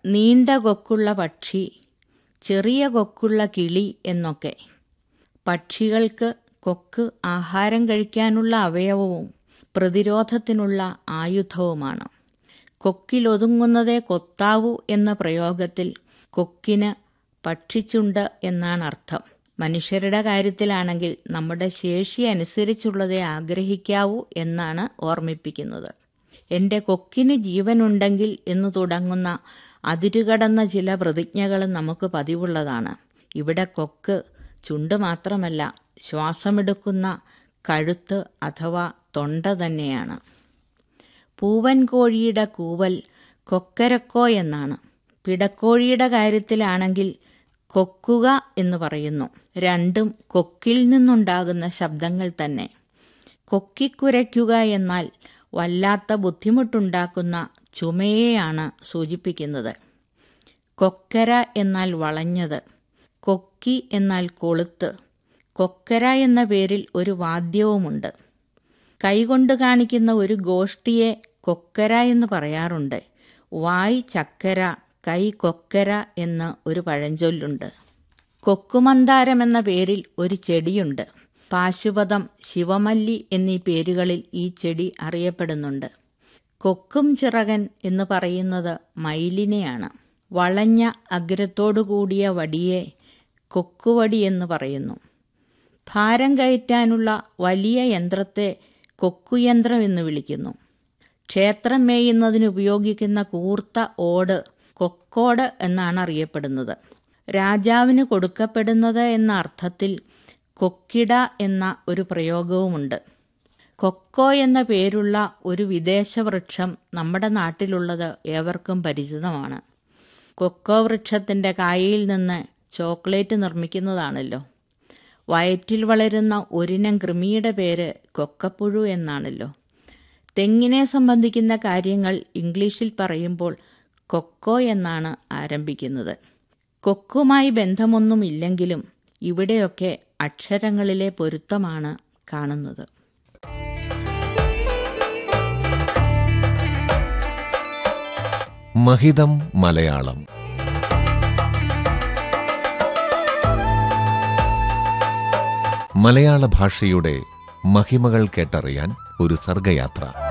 നീണ്ട കൊക്കുള്ള പക്ഷി ചെറിയ കൊക്കുള്ള കിളി എന്നൊക്കെ പക്ഷികൾക്ക് കൊക്ക് ആഹാരം കഴിക്കാനുള്ള അവയവവും പ്രതിരോധത്തിനുള്ള ആയുധവുമാണ് കൊക്കിലൊതുങ്ങുന്നതേ കൊത്താവൂ എന്ന പ്രയോഗത്തിൽ കൊക്കിന് പക്ഷിച്ചുണ്ട് എന്നാണ് അർത്ഥം മനുഷ്യരുടെ കാര്യത്തിലാണെങ്കിൽ നമ്മുടെ ശേഷി അനുസരിച്ചുള്ളതേ ആഗ്രഹിക്കാവൂ എന്നാണ് ഓർമ്മിപ്പിക്കുന്നത് എൻ്റെ കൊക്കിന് ജീവനുണ്ടെങ്കിൽ എന്ന് തുടങ്ങുന്ന അതിരുകടന്ന ചില പ്രതിജ്ഞകൾ നമുക്ക് പതിവുള്ളതാണ് ഇവിടെ കൊക്ക് ചുണ്ട് മാത്രമല്ല ശ്വാസമെടുക്കുന്ന കഴുത്ത് അഥവാ തൊണ്ട തന്നെയാണ് പൂവൻ കോഴിയുടെ കൂവൽ കൊക്കരക്കോ എന്നാണ് പിടക്കോഴിയുടെ കാര്യത്തിലാണെങ്കിൽ കൊക്കുക എന്ന് പറയുന്നു രണ്ടും കൊക്കിൽ നിന്നുണ്ടാകുന്ന ശബ്ദങ്ങൾ തന്നെ കൊക്കിക്കുരയ്ക്കുക എന്നാൽ വല്ലാത്ത ബുദ്ധിമുട്ടുണ്ടാക്കുന്ന ചുമയെയാണ് സൂചിപ്പിക്കുന്നത് കൊക്കര എന്നാൽ വളഞ്ഞത് കൊക്കി എന്നാൽ കൊളുത്ത് കൊക്കര എന്ന പേരിൽ ഒരു വാദ്യവുമുണ്ട് കൈകൊണ്ട് കാണിക്കുന്ന ഒരു ഗോഷ്ഠിയെ കൊക്കര എന്ന് പറയാറുണ്ട് വായ് ചക്കര കൈ കൊക്കര എന്ന് ഒരു പഴഞ്ചൊല്ലുണ്ട് കൊക്കുമന്താരം എന്ന പേരിൽ ഒരു ചെടിയുണ്ട് പാശുപതം ശിവമല്ലി എന്നീ പേരുകളിൽ ഈ ചെടി അറിയപ്പെടുന്നുണ്ട് കൊക്കും ചിറകൻ എന്ന് പറയുന്നത് മയിലിനെയാണ് വളഞ്ഞ അഗ്രത്തോടു കൂടിയ വടിയെ കൊക്കുവടി എന്ന് പറയുന്നു ഭാരം കയറ്റാനുള്ള വലിയ യന്ത്രത്തെ കൊക്കുയന്ത്രം എന്ന് വിളിക്കുന്നു ക്ഷേത്രം മേയുന്നതിന് ഉപയോഗിക്കുന്ന കൂർത്ത ഓട് കൊക്കോട് എന്നാണ് അറിയപ്പെടുന്നത് രാജാവിന് കൊടുക്കപ്പെടുന്നത് എന്ന അർത്ഥത്തിൽ കൊക്കിട എന്ന ഒരു പ്രയോഗവുമുണ്ട് കൊക്കോ എന്ന പേരുള്ള ഒരു വിദേശ വൃക്ഷം നമ്മുടെ നാട്ടിലുള്ളത് ഏവർക്കും പരിചിതമാണ് കൊക്കോ വൃക്ഷത്തിൻ്റെ കായയിൽ നിന്ന് ചോക്ലേറ്റ് നിർമ്മിക്കുന്നതാണല്ലോ വയറ്റിൽ വളരുന്ന ഒരിനം കൃമിയുടെ പേര് കൊക്കപ്പുഴു എന്നാണല്ലോ തെങ്ങിനെ സംബന്ധിക്കുന്ന കാര്യങ്ങൾ ഇംഗ്ലീഷിൽ പറയുമ്പോൾ കൊക്കോ എന്നാണ് ആരംഭിക്കുന്നത് കൊക്കുമായി ബന്ധമൊന്നുമില്ലെങ്കിലും ഇവിടെയൊക്കെ അക്ഷരങ്ങളിലെ പൊരുത്തമാണ് കാണുന്നത് മഹിതം മലയാളം മലയാള ഭാഷയുടെ മഹിമകൾ കേട്ടറിയാൻ ഒരു സർഗയാത്ര